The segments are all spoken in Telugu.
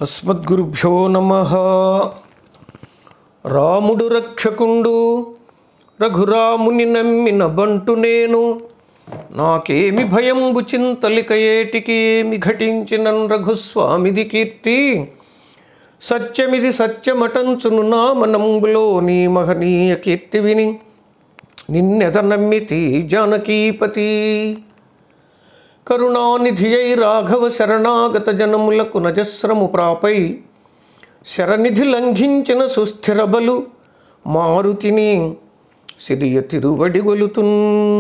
అస్మద్గురుభ్యో నమ రాముడు రక్షకుండు రఘురాముని నమ్మిన బంటు నేను నాకేమి భయంబు చింతలిక ఏటికి ఏమి ఘటించిన రఘుస్వామిది కీర్తి సత్యమిది సత్యమటంచును నా మనంబులో నీ మహనీయ కీర్తి విని నిన్నెద నమ్మితి జానకీపతి కరుణానిధియై రాఘవ శరణాగత జనములకు నజస్రము ప్రాపై శరనిధి లంఘించిన సుస్థిర బలు మారుతిని సిరియ తిరువడి గొలుతున్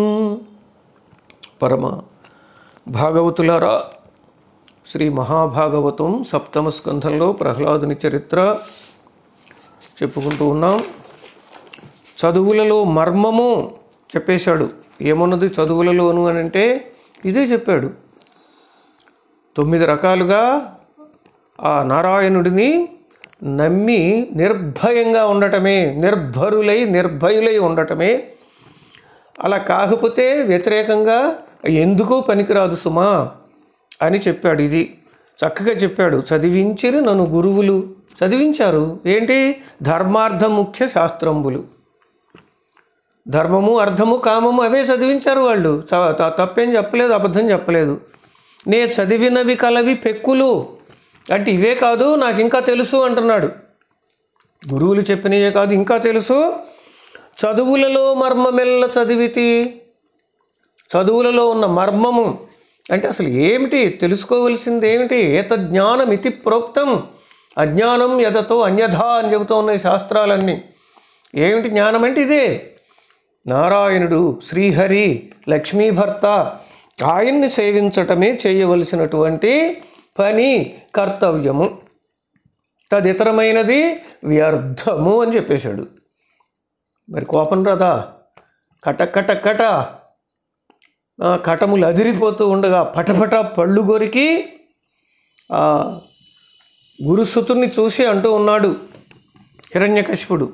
పరమ భాగవతులారా శ్రీ మహాభాగవతం సప్తమ స్కంధంలో ప్రహ్లాదుని చరిత్ర చెప్పుకుంటూ ఉన్నాం చదువులలో మర్మము చెప్పేశాడు ఏమున్నది చదువులలోను అని అంటే ఇదే చెప్పాడు తొమ్మిది రకాలుగా ఆ నారాయణుడిని నమ్మి నిర్భయంగా ఉండటమే నిర్భరులై నిర్భయులై ఉండటమే అలా కాకపోతే వ్యతిరేకంగా ఎందుకు పనికిరాదు సుమా అని చెప్పాడు ఇది చక్కగా చెప్పాడు చదివించిరు నన్ను గురువులు చదివించారు ఏంటి ధర్మార్థ ముఖ్య శాస్త్రంబులు ధర్మము అర్థము కామము అవే చదివించారు వాళ్ళు చ- త- తప్పేం చెప్పలేదు అబద్ధం చెప్పలేదు నే చదివినవి కలవి పెక్కులు అంటే ఇవే కాదు నాకు ఇంకా తెలుసు అంటున్నాడు గురువులు చెప్పినవే కాదు ఇంకా తెలుసు చదువులలో మర్మమెల్ల చదివితి చదువులలో ఉన్న మర్మము అంటే అసలు ఏమిటి తెలుసుకోవలసింది ఏమిటి ఏత జ్ఞానం ఇతి ప్రోక్తం అజ్ఞానం యదతో అన్యథా అని చెబుతూ ఉన్నాయి శాస్త్రాలన్నీ ఏమిటి జ్ఞానం అంటే ఇదే నారాయణుడు శ్రీహరి లక్ష్మీ భర్త ఆయన్ని సేవించటమే చేయవలసినటువంటి పని కర్తవ్యము తదితరమైనది వ్యర్థము అని చెప్పేశాడు మరి కోపం రాదా కట కట కట ఆ కటములు అదిరిపోతూ ఉండగా పటపట పళ్ళు కొరికి ఆ గురుసుతుని చూసి అంటూ ఉన్నాడు హిరణ్యకశిపుడు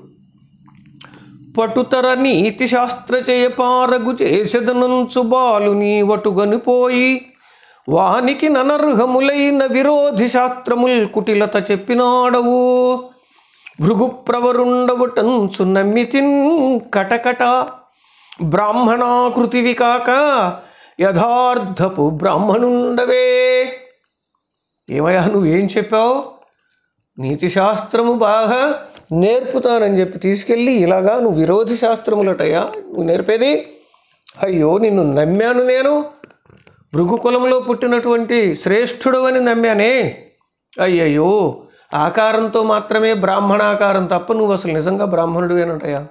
పటుతర నీతి శాస్త్ర చేయపారగు చేసెదనంచు బాలు నీ వటుగనిపోయి వానికి ననర్హములైన విరోధి శాస్త్రముల్ కుటిలత చెప్పినాడవు భృగు ప్రవరుండవుటంచు నమ్మితిన్ కటకట బ్రాహ్మణాకృతివి కాక యథార్థపు బ్రాహ్మణుండవే ఏమయ్యా నువ్వేం చెప్పావు నీతి శాస్త్రము బాగా నేర్పుతానని చెప్పి తీసుకెళ్ళి ఇలాగా నువ్వు విరోధి శాస్త్రములటయ్యా నువ్వు నేర్పేది అయ్యో నిన్ను నమ్మాను నేను భృగు కులంలో పుట్టినటువంటి శ్రేష్ఠుడు అని నమ్మానే అయ్యయ్యో ఆకారంతో మాత్రమే బ్రాహ్మణాకారం తప్ప నువ్వు అసలు నిజంగా బ్రాహ్మణుడివేనటయ్యా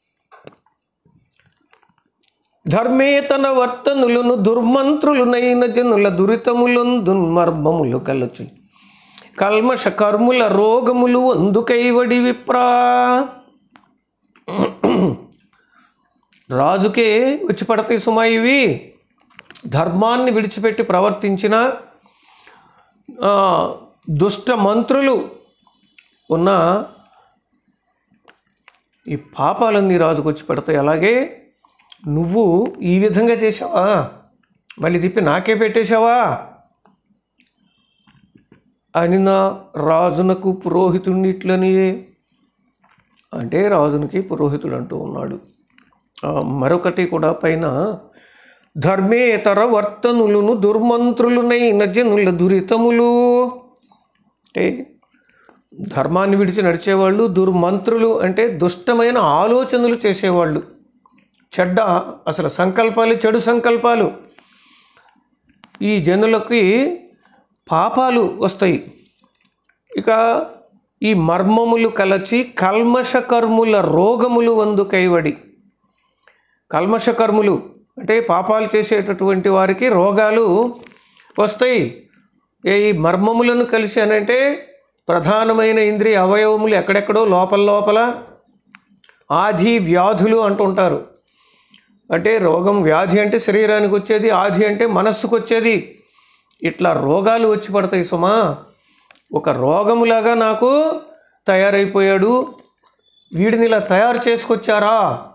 ధర్మేతన వర్తనులను దుర్మంత్రులునైన జనుల దురితములను దుర్మర్మములు కలచు కల్మష కర్ముల రోగములు అందుకైవడి విప్రా రాజుకే వచ్చి పడతాయి సుమా ఇవి ధర్మాన్ని విడిచిపెట్టి ప్రవర్తించిన ఆ, దుష్ట మంత్రులు ఉన్న ఈ పాపాలన్నీ రాజుకు వచ్చి పడతాయి అలాగే నువ్వు ఈ విధంగా చేసావా మళ్ళీ తిప్పి నాకే పెట్టేశావా అని నా రాజునకు పురోహితుడిట్లని అంటే రాజునికి పురోహితుడు అంటూ ఉన్నాడు ఆ, మరొకటి కూడా పైన ధర్మేతర వర్తనులను దుర్మంత్రులునైన జనుల దురితములు అంటే ధర్మాన్ని విడిచి నడిచేవాళ్ళు దుర్మంత్రులు అంటే దుష్టమైన ఆలోచనలు చేసేవాళ్ళు చెడ్డ అసలు సంకల్పాలు చెడు సంకల్పాలు ఈ జనులకి పాపాలు వస్తాయి ఇక ఈ మర్మములు కలచి కల్మష కర్ముల రోగములు వందు కైవడి కల్మష కర్ములు అంటే పాపాలు చేసేటటువంటి వారికి రోగాలు వస్తాయి ఏ ఈ మర్మములను కలిసి అనంటే ప్రధానమైన ఇంద్రియ అవయవములు ఎక్కడెక్కడో లోపల లోపల ఆది వ్యాధులు అంటుంటారు అంటే రోగం వ్యాధి అంటే శరీరానికి వచ్చేది ఆది అంటే మనస్సుకు వచ్చేది ఇట్లా రోగాలు వచ్చి పడతాయి సుమా ఒక రోగములాగా నాకు తయారైపోయాడు వీడిని ఇలా తయారు చేసుకొచ్చారా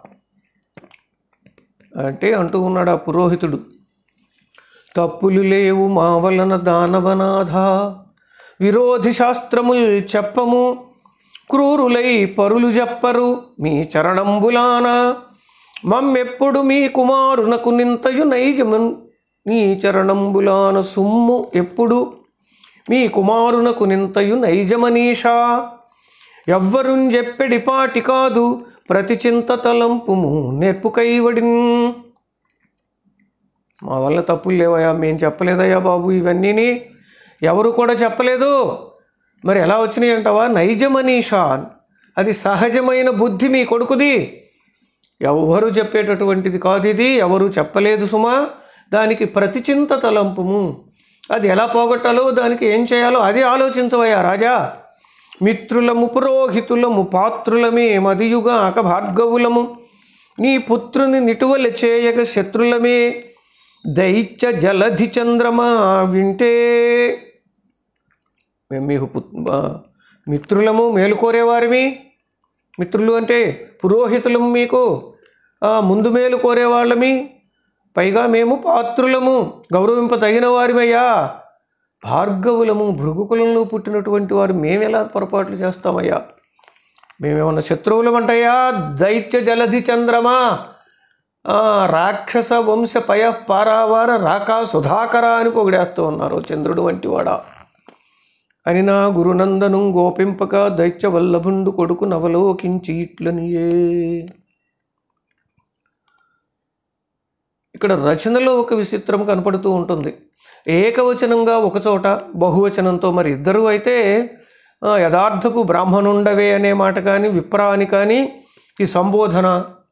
అంటే అంటూ ఉన్నాడు ఆ పురోహితుడు తప్పులు లేవు మా వలన దానవనాథ విరోధి శాస్త్రముల్ చెప్పము క్రూరులై పరులు చెప్పరు మీ చరణంబులాన మమ్మెప్పుడు మీ కుమారునకు నింతయు నైజము మీ చరణంబులాన సుమ్ము ఎప్పుడు మీ కుమారునకు నింతయు నైజమనీషా ఎవ్వరుం చెప్పెడి పాటి కాదు ప్రతి చింత తలంపుము నేర్పు కైవడిన్ మా వల్ల తప్పులు లేవయ్యా మేము చెప్పలేదయ్యా బాబు ఇవన్నీని ఎవరు కూడా చెప్పలేదు మరి ఎలా వచ్చినాయి అంటావా నైజమనీషా అది సహజమైన బుద్ధి మీ కొడుకుది ఎవరు చెప్పేటటువంటిది కాదు ఇది ఎవరు చెప్పలేదు సుమా దానికి ప్రతిచింత తలంపుము అది ఎలా పోగొట్టాలో దానికి ఏం చేయాలో అది ఆలోచించవయ్యా రాజా మిత్రులము పురోహితులము పాత్రులమే మదియుగాక భార్గవులము నీ పుత్రుని నిటువల చేయక శత్రులమే దైత్య జలధి చంద్రమా వింటే మేము మీకు పుత్ ఆ, మిత్రులము మేలు కోరేవారిమి మిత్రులు అంటే పురోహితులము మీకు ఆ, ముందు మేలు కోరేవాళ్ళమి పైగా మేము పాత్రులము గౌరవింప తగిన వారిమయ్యా భార్గవులము భృగుకులంలో పుట్టినటువంటి వారు మేమెలా పొరపాట్లు చేస్తామయ్యా మేమేమన్నా శత్రువులమంటయ్యా దైత్య జలధి చంద్రమా ఆ, రాక్షస వంశ పయ పారావార రాకా సుధాకర అని పొగిడేస్తూ ఉన్నారు చంద్రుడు వంటి వాడా అని నా గురునందను గోపింపక దైత్య వల్లభుండు కొడుకు నవలోకించి ఇట్లనియే ఇక్కడ రచనలో ఒక విచిత్రం కనపడుతూ ఉంటుంది ఏకవచనంగా ఒకచోట బహువచనంతో మరి ఇద్దరు అయితే ఆ, యథార్థపు బ్రాహ్మణుండవే అనే మాట కానీ విప్రా అని కానీ ఈ సంబోధన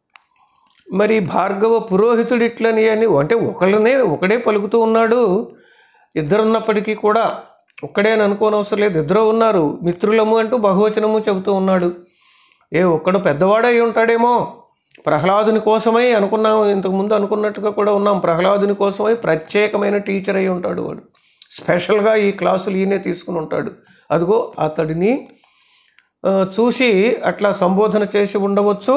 మరి భార్గవ పురోహితుడు ఇట్లని అని అంటే ఒకళ్ళనే ఒకడే పలుకుతూ ఉన్నాడు ఇద్దరున్నప్పటికీ కూడా ఒక్కడే అని అనుకోనవసరం లేదు ఇద్దరు ఉన్నారు మిత్రులము అంటూ బహువచనము చెబుతూ ఉన్నాడు ఏ ఒక్కడు పెద్దవాడై ఉంటాడేమో ప్రహ్లాదుని కోసమై అనుకున్నాం ఇంతకుముందు అనుకున్నట్టుగా కూడా ఉన్నాం ప్రహ్లాదుని కోసమై ప్రత్యేకమైన టీచర్ అయి ఉంటాడు వాడు స్పెషల్గా ఈ క్లాసులు ఈయనే తీసుకుని ఉంటాడు అదిగో అతడిని ఆ, చూసి అట్లా సంబోధన చేసి ఉండవచ్చు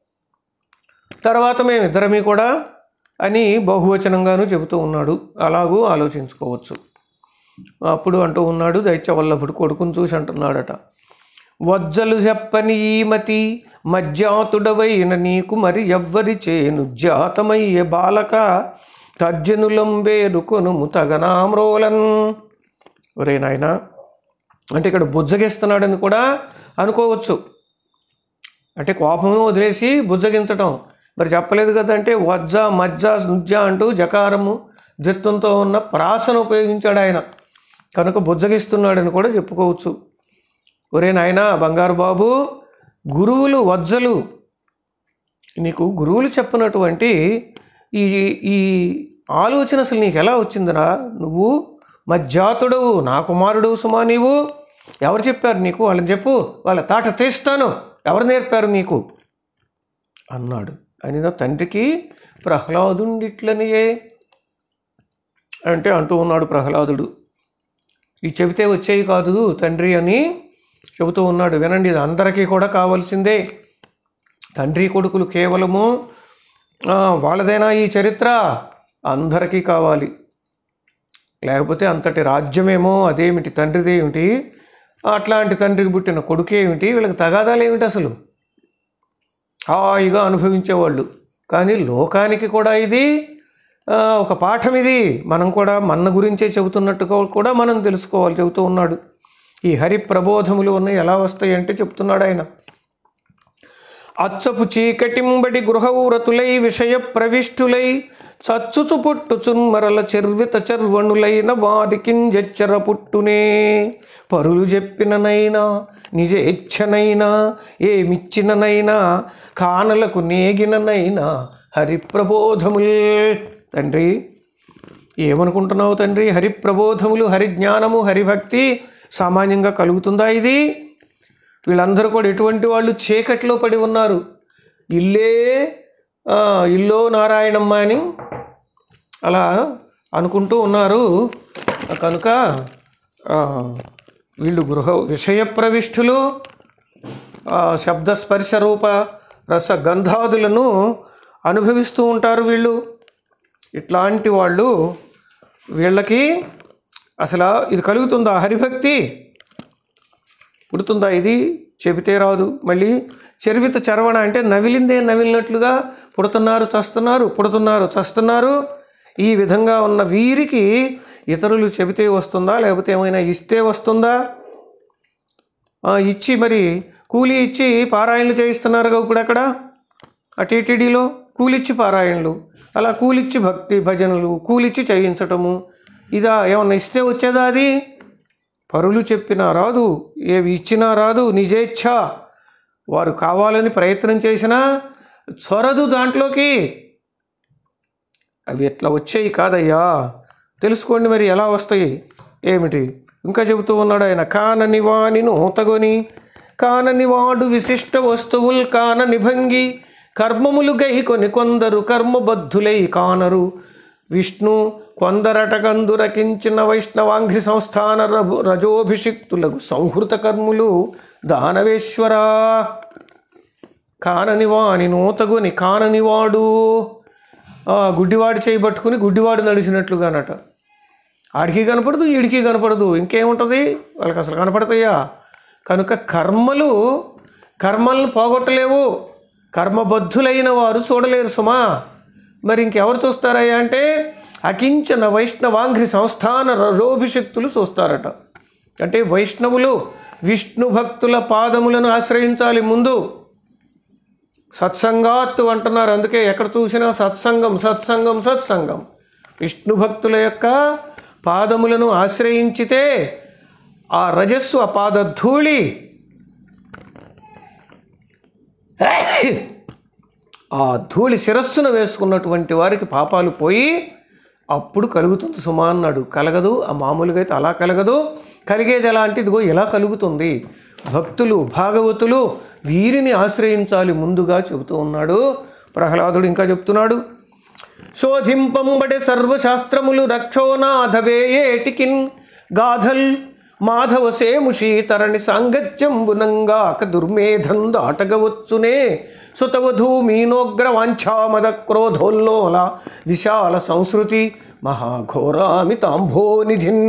తర్వాత మేమిద్దరమీ కూడా అని బహువచనంగాను చెబుతూ ఉన్నాడు అలాగూ ఆలోచించుకోవచ్చు అప్పుడు అంటూ ఉన్నాడు దైత్యవల్లభుడు కొడుకుని చూసి అంటున్నాడట వజ్జలు చెప్పని ఈమతి మజ్జాతుడవైన నీకు మరి ఎవ్వరి చేను జాతమయ్యే బాలక తర్జనులంబేరుకొనుము తగనామ్రోలన్ ఒరే నాయనా అంటే ఇక్కడ బుజ్జగిస్తున్నాడని కూడా అనుకోవచ్చు అంటే కోపం వదిలేసి బుజ్జగించటం మరి చెప్పలేదు కదంటే వజ్జ మజ్జ నుజ్జ అంటూ జకారము ద్విత్వంతో ఉన్న ప్రాసను ఉపయోగించాడు ఆయన కనుక బుజ్జగిస్తున్నాడని కూడా చెప్పుకోవచ్చు ఒరే నాయనా బంగారు బాబు గురువులు వజ్జలు నీకు గురువులు చెప్పినటువంటి ఈ ఈ ఆలోచన అసలు నీకు ఎలా వచ్చిందిరా నువ్వు మజ్జాతుడవు నా కుమారుడవు సుమా నీవు ఎవరు చెప్పారు నీకు వాళ్ళని చెప్పు వాళ్ళ తాట తీస్తాను ఎవరు నేర్పారు నీకు అన్నాడు అని నా తండ్రికి ప్రహ్లాదుండిట్లనియే అంటే అంటూ ఉన్నాడు ప్రహ్లాదుడు ఈ చెబితే వచ్చేవి కాదు తండ్రి అని చెబుతూ ఉన్నాడు వినండి ఇది అందరికీ కూడా కావాల్సిందే తండ్రి కొడుకులు కేవలము ఆ, వాళ్ళదైనా ఈ చరిత్ర అందరికీ కావాలి లేకపోతే అంతటి రాజ్యమేమో అదేమిటి తండ్రిది ఏమిటి అట్లాంటి తండ్రికి పుట్టిన కొడుకేమిటి వీళ్ళకి తగాదాలు ఏమిటి అసలు హాయిగా అనుభవించేవాళ్ళు కానీ లోకానికి కూడా ఇది ఆ, ఒక పాఠం ఇది మనం కూడా మన గురించే చెబుతున్నట్టుగా కూడా మనం తెలుసుకోవాలి చెబుతూ ఉన్నాడు ఈ హరి ప్రబోధములు ఉన్నాయి ఎలా వస్తాయి అంటే చెప్తున్నాడు ఆయన అచ్చపు చీకటింబడి గృహవ్రతులై విషయ ప్రవిష్టులై చచ్చుచు పుట్టుచున్ మరల చెర్విత చర్వణులైన వారికింజెచ్చర పుట్టునే పరులు చెప్పిననైనా నిజ ఇచ్చనైనా ఏమిచ్చిననైనా కానలకు నేగిననైనా హరి ప్రబోధముల్ తండ్రి ఏమనుకుంటున్నావు తండ్రి హరి ప్రబోధములు హరి జ్ఞానము హరిభక్తి సామాన్యంగా కలుగుతుందా ఇది వీళ్ళందరూ కూడా ఎటువంటి వాళ్ళు చీకట్లో పడి ఉన్నారు ఇల్లే ఆ, ఇల్లో నారాయణమ్మ అని అలా అనుకుంటూ ఉన్నారు కనుక ఆ, వీళ్ళు గృహ విషయ ప్రవిష్ఠులు ఆ, శబ్దస్పర్శ రూప రస గంధాదులను అనుభవిస్తూ ఉంటారు వీళ్ళు ఇట్లాంటి వాళ్ళు వీళ్ళకి అసలు ఇది కలుగుతుందా హరిభక్తి పుడుతుందా ఇది చెబితే రాదు మళ్ళీ చరివిత చరవణ అంటే నవిలిందే నవిలినట్లుగా పుడుతున్నారు చస్తున్నారు పుడుతున్నారు చస్తున్నారు ఈ విధంగా ఉన్న వీరికి ఇతరులు చెబితే వస్తుందా లేకపోతే ఏమైనా ఇస్తే వస్తుందా ఆ, ఇచ్చి మరి కూలీ ఇచ్చి పారాయణలు చేయిస్తున్నారుగా ఇప్పుడు అక్కడ ఆ టీటీడీలో కూలిచ్చి పారాయణలు అలా కూలిచ్చి భక్తి భజనలు కూలిచ్చి చేయించటము ఇదా ఏమన్నా ఇస్తే వచ్చేదా అది పరులు చెప్పినా రాదు ఏవి ఇచ్చినా రాదు నిజేచ్ఛ వారు కావాలని ప్రయత్నం చేసినా చొరదు దాంట్లోకి అవి ఎట్లా వచ్చాయి కాదయ్యా తెలుసుకోండి మరి ఎలా వస్తాయి ఏమిటి ఇంకా చెబుతూ ఉన్నాడు ఆయన కానని వాని నూతగొని కానని వాడు విశిష్ట వస్తువుల్ కాన నిభంగి కర్మములు గై కొని కొందరు కర్మబద్ధులై కానరు విష్ణు కొందరటకందురకించిన వైష్ణవాంఘ్రి సంస్థాన రభు రజోభిషిక్తులకు సంహృత కర్ములు దానవేశ్వరా కానని వాని నూతగుని కానని వాడు ఆ, గుడ్డివాడు చేయబట్టుకుని గుడ్డివాడు నడిచినట్లుగానట ఆడికి కనపడదు ఈడికి కనపడదు ఇంకేముంటుంది వాళ్ళకి అసలు కనపడతాయా కనుక కర్మలు కర్మలను పోగొట్టలేవు కర్మబద్ధులైన వారు చూడలేరు సుమా మరి ఇంకెవరు చూస్తారయ్యా అంటే అకించన వైష్ణవాంఘ్రి సంస్థాన రజోభిషక్తులు చూస్తారట అంటే వైష్ణవులు విష్ణు భక్తుల పాదములను ఆశ్రయించాలి ముందు సత్సంగాత్తు అంటున్నారు అందుకే ఎక్కడ చూసినా సత్సంగం సత్సంగం సత్సంగం విష్ణు భక్తుల యొక్క పాదములను ఆశ్రయించితే ఆ రజస్సు ఆ పాదధూళి ఆ ధూళి శిరస్సును వేసుకున్నటువంటి వారికి పాపాలు పోయి అప్పుడు కలుగుతుంది సుమా అన్నాడు కలగదు ఆ మామూలుగా అయితే అలా కలగదు కలిగేది ఎలా అంటే ఇదిగో ఇలా కలుగుతుంది భక్తులు భాగవతులు వీరిని ఆశ్రయించాలి ముందుగా చెబుతూ ఉన్నాడు ప్రహ్లాదుడు ఇంకా చెప్తున్నాడు శోధింపంబడి సర్వశాస్త్రములు రక్షోనాథవేయేటికిన్ గాథల్ మాధవ సేముషీతరణి సాంగత్యంబునంగాక దుర్మేధం దాటగవచ్చునే సుతవధూ మీనోగ్ర వాంఛామద క్రోధోల్లోల విశాల సంస్కృతి మహాఘోరామితాంభోనిధిన్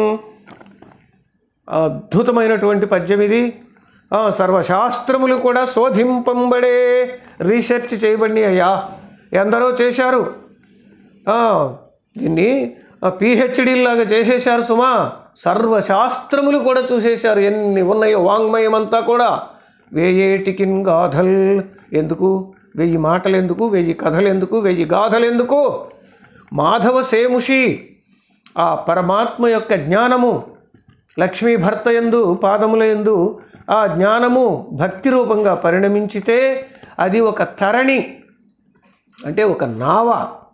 అద్భుతమైనటువంటి పద్యం ఇది ఆ, సర్వశాస్త్రములు కూడా శోధింపంబడే రీసెర్చ్ చేయబడి అయ్యా ఎందరో చేశారు ఆ, దీన్ని పిహెచ్డి లాగా చేసేశారు సుమా సర్వశాస్త్రములు కూడా చూసేశారు ఎన్ని ఉన్నాయో వాంగ్మయం అంతా కూడా వేయేటికిన్ గాథల్ ఎందుకు వెయ్యి మాటలు ఎందుకు వెయ్యి కథలు ఎందుకు వెయ్యి గాథలు ఎందుకు మాధవ సేముషి ఆ పరమాత్మ యొక్క జ్ఞానము లక్ష్మీ భర్త ఎందు పాదముల ఎందు ఆ జ్ఞానము భక్తి రూపంగా పరిణమించితే అది ఒక తరణి అంటే ఒక నావ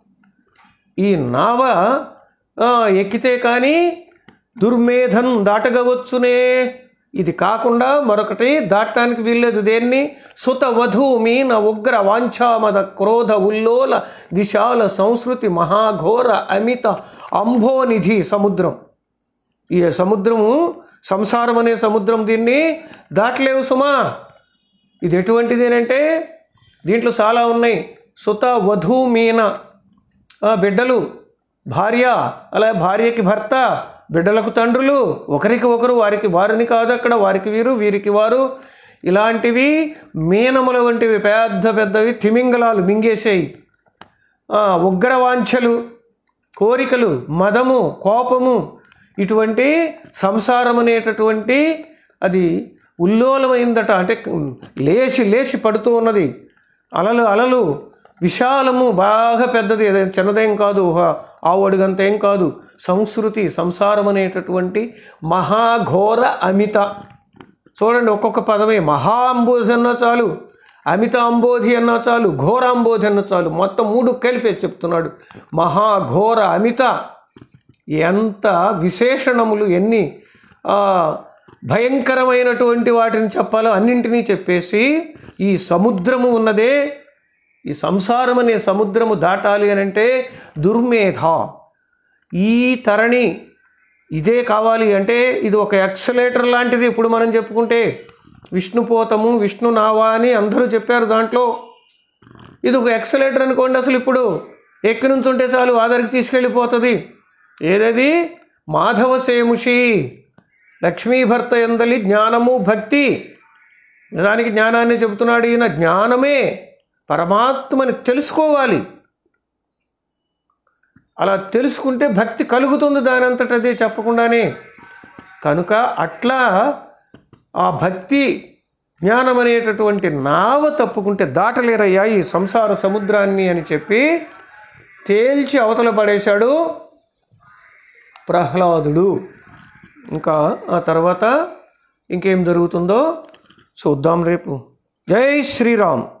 ఈ నావ ఆ, ఎక్కితే కానీ దుర్మేధం దాటగవచ్చునే ఇది కాకుండా మరొకటి దాటడానికి వీల్లేదు దేన్ని సుత వధు మీన ఉగ్ర వాంఛామద క్రోధ ఉల్లోల విశాల సంస్కృతి మహాఘోర అమిత అంభోనిధి సముద్రం ఈ సముద్రము సంసారం అనే సముద్రం దీన్ని దాటలేవు సుమా ఇది ఎటువంటిదేనంటే దీంట్లో చాలా ఉన్నాయి సుత వధు మీన ఆ, బిడ్డలు భార్య అలా భార్యకి భర్త బిడ్డలకు తండ్రులు ఒకరికి ఒకరు వారికి వారిని కాదు అక్కడ వారికి వీరు వీరికి వారు ఇలాంటివి మీనముల వంటివి పెద్ద పెద్దవి తిమింగలాలు మింగేసేయి ఆ, ఉగ్రవాంఛలు కోరికలు మదము కోపము ఇటువంటి సంసారం అనేటటువంటి అది ఉల్లోలమైందట అంటే లేచి లేచి పడుతూ ఉన్నది అలలు అలలు విశాలము బాగా పెద్దది అదే చిన్నదేం కాదు ఒక ఆవు అడుగంతేం కాదు సంస్కృతి సంసారం అనేటటువంటి మహాఘోర అమిత చూడండి ఒక్కొక్క పదమే మహా అంబోధి అన్నా చాలు అమిత అంబోధి అన్నా చాలు ఘోర అంబోధి అన్నా చాలు మొత్తం మూడు కలిపేసి చెప్తున్నాడు మహాఘోర అమిత ఎంత విశేషణములు ఎన్ని ఆ, భయంకరమైనటువంటి వాటిని చెప్పాలో అన్నింటినీ చెప్పేసి ఈ సముద్రము ఉన్నదే ఈ సంసారం అనే సముద్రము దాటాలి అని అంటే దుర్మేధ ఈ తరణి ఇదే కావాలి అంటే ఇది ఒక ఎక్సలేటర్ లాంటిది ఇప్పుడు మనం చెప్పుకుంటే విష్ణుపోతము విష్ణు నావా అని అందరూ చెప్పారు దాంట్లో ఇది ఒక ఎక్సలేటర్ అనుకోండి అసలు ఇప్పుడు ఎక్కి నుంచుంటే చాలు ఆధారికి తీసుకెళ్ళిపోతుంది ఏదది మాధవసేముషి లక్ష్మీభర్త ఎందలి జ్ఞానము భక్తి నిజానికి జ్ఞానాన్ని చెబుతున్నాడు ఈయన జ్ఞానమే పరమాత్మని తెలుసుకోవాలి అలా తెలుసుకుంటే భక్తి కలుగుతుంది దాని అంతట అదే చెప్పకుండానే కనుక అట్లా ఆ భక్తి జ్ఞానం అనేటటువంటి నావ తప్పుకుంటే దాటలేరయ్యా ఈ సంసార సముద్రాన్ని అని చెప్పి తేల్చి అవతల పడేశాడు ప్రహ్లాదుడు ఇంకా ఆ తర్వాత ఇంకేం జరుగుతుందో చూద్దాం రేపు జై శ్రీరామ్